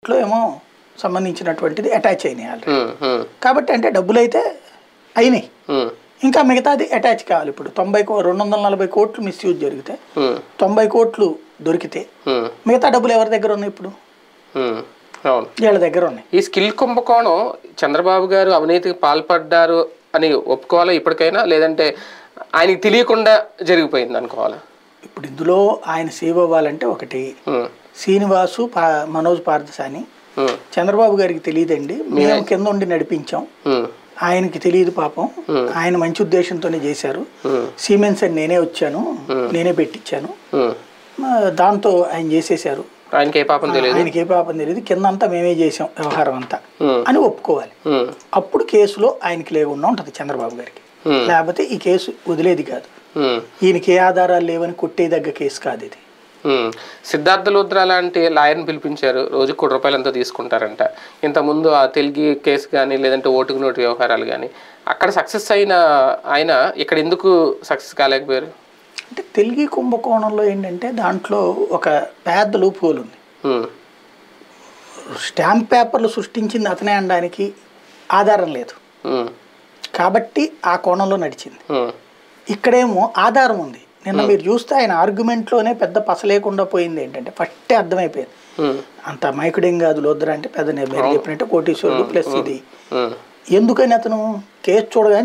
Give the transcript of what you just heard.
కోర్టులో ఏమో సంబంధించినటువంటిది అటాచ్ అయినాయి ఆల్రెడీ ఉమ్, ఉమ్, కాబట్టి అంటే డబ్బులు అయితే అయినాయి ఉమ్, ఇంకా మిగతాది అటాచ్ కావాలి ఇప్పుడు తొంభై కో రెండు వందల నలభై కోట్లు మిస్యూజ్ జరిగితే ఉమ్, తొంభై కోట్లు దొరికితే ఉమ్, మిగతా డబ్బులు ఎవరి దగ్గర ఉన్నాయి ఇప్పుడు ఉమ్, అవును వీళ్ళ దగ్గర ఉన్నాయి ఈ స్కిల్ కుంభకోణం చంద్రబాబు గారు అవినీతికి పాల్పడ్డారు అని ఒప్పుకోవాలా ఇప్పటికైనా లేదంటే ఆయనకి తెలియకుండా జరిగిపోయింది అనుకోవాలా ఇప్పుడు ఇందులో ఆయన సేవ్ అవ్వాలంటే ఒకటి ఉమ్, శ్రీనివాసు పా మనోజ్ పార్థసాని ఉమ్, చంద్రబాబు గారికి తెలియదండి మేము కింద ఉండి నడిపించాం ఉమ్, ఆయనకి తెలియదు పాపం ఆయన మంచి ఉద్దేశంతోనే చేశారు ఉమ్, సిమెంట్స్ అని నేనే వచ్చాను నేనే పెట్టించాను ఉమ్. ఆ, దాంతో ఆయన చేసేశారు ఆయనకి ఏ పాపం తెలియదు ఆయనకి ఏ పాపం తెలియదు కింద అంతా మేమే చేసాం వ్యవహారం అంతా ఉమ్, అని ఒప్పుకోవాలి ఉమ్, అప్పుడు కేసులో ఆయనకి లేకుండా ఉంటుంది చంద్రబాబు గారికి Hmm. లేకపోతే ఈ కేసు వదిలేది కాదు ఉమ్, ఈయనకి ఏ ఆధారాలు లేవని కొట్టేదగ్గ కేసు కాదు ఇది ఉమ్. సిద్ధార్థ లుద్రా లాంటి లాయర్ని పిలిపించారు రోజు కోటి రూపాయలు ఎంతో తీసుకుంటారంట ఇంతకుముందు ఆ తెలుగు కేసు కానీ లేదంటే ఓటుకు నోటు వ్యవహారాలు కానీ అక్కడ సక్సెస్ అయిన ఆయన ఇక్కడ ఎందుకు సక్సెస్ కాలేకపోయారు అంటే తెలుగు కుంభకోణంలో ఏంటంటే దాంట్లో ఒక పెద్ద లూప్ హోల్ ఉంది ఉమ్, స్టాంప్ పేపర్లు సృష్టించింది అతనే అనడానికి ఆధారం లేదు ఉమ్, కాబట్టి ఆ కోణంలో నడిచింది ఉమ్, ఇక్కడేమో ఆధారం ఉంది నిన్న మీరు చూస్తే ఆయన ఆర్గ్యుమెంట్లోనే పెద్ద పస లేకుండా పోయింది ఏంటంటే ఫస్టే అర్థమైపోయింది ఉమ్, అంత మైకుడేం కాదు లోద్ర అంటే పెద్ద నేను మీరు చెప్పినట్టు కోటీశ్వరుడు ప్లస్ ఇది ఉమ్, ఎందుకని అతను కేసు చూడగానే